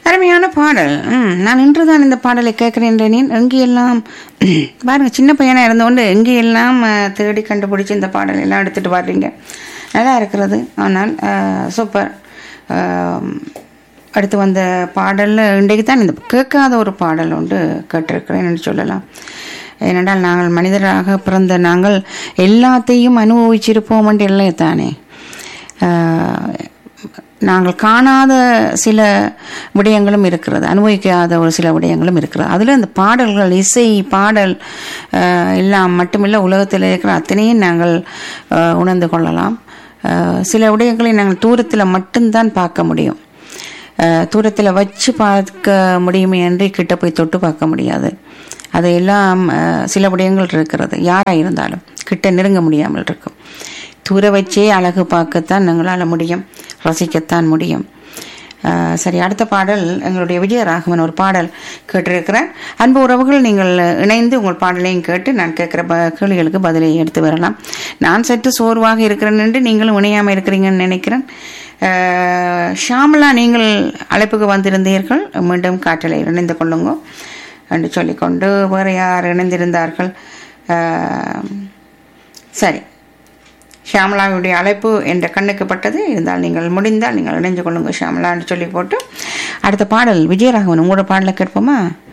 அருமையான பாடல் ம் நான் இன்று தான் இந்த பாடலை கேட்குறேன் நீன் எங்கேயெல்லாம் பாருங்க சின்ன பையனா இருந்தோண்டு எங்கேயெல்லாம் அஹ், தேடி கண்டுபிடிச்சி இந்த பாடல் எல்லாம் எடுத்துட்டு வர்றீங்க நல்லா இருக்கிறது ஆனால் அஹ், சூப்பர் அஹ், அடுத்து வந்த பாடலில் இன்றைக்கு தான் இந்த கேட்காத ஒரு பாடல் உண்டு கேட்டிருக்கிறேன்னு சொல்லலாம் ஏனென்றால் நாங்கள் மனிதராக பிறந்த நாங்கள் எல்லாத்தையும் அனுபவிச்சிருப்போம் என்று இல்லை தானே ஆஹ், நாங்கள் காணாத சில விடயங்களும் இருக்கிறது அனுபவிக்காத ஒரு சில விடயங்களும் இருக்கிறது அதில் இந்த பாடல்கள் இசை பாடல் ஆஹ், எல்லாம் மட்டுமில்லை உலகத்தில் இருக்கிற அத்தனையும் நாங்கள் ஆஹ், உணர்ந்து கொள்ளலாம் ஆஹ், சில விடயங்களை நாங்கள் தூரத்தில் மட்டும்தான் பார்க்க முடியும் தூரத்தில் வச்சு பார்க்க முடியுமே என்று கிட்ட போய் தொட்டு பார்க்க முடியாது அதையெல்லாம் அஹ், சில விடயங்கள் இருக்கிறது யாராக இருந்தாலும் கிட்ட நெருங்க முடியாமல் இருக்கும் தூர வச்சே அழகு பார்க்கத்தான் எங்களால் முடியும் ரசிக்கத்தான் முடியும் அஹ், சரி அடுத்த பாடல் எங்களுடைய விஜயராகவன் ஒரு பாடல் கேட்டிருக்கிறேன் அன்பு உறவுகள் நீங்கள் இணைந்து உங்கள் பாடலையும் கேட்டு நான் கேட்குற ப கேள்விகளுக்கு பதிலை எடுத்து வரலாம் நான் சற்று சோர்வாக இருக்கிறேன் என்று நீங்களும் இணையாமல் இருக்கிறீங்கன்னு நினைக்கிறேன் அஹ், ஷாமலா நீங்கள் அழைப்புக்கு வந்திருந்தீர்கள் மீண்டும் காற்றலை இணைந்து கொள்ளுங்க என்று சொல்லிக்கொண்டு வேறு யார் இணைந்திருந்தார்கள் அஹ், சரி ஷியாமலாவுடைய அழைப்பு என்ற கண்ணுக்கு பட்டது இருந்தால் நீங்கள் முடிந்தால் நீங்கள் இணைஞ்சு கொள்ளுங்க ஷியாமலா என்று சொல்லி போட்டு அடுத்த பாடல் விஜயராகவன் உங்களோட பாடலை கேட்போமா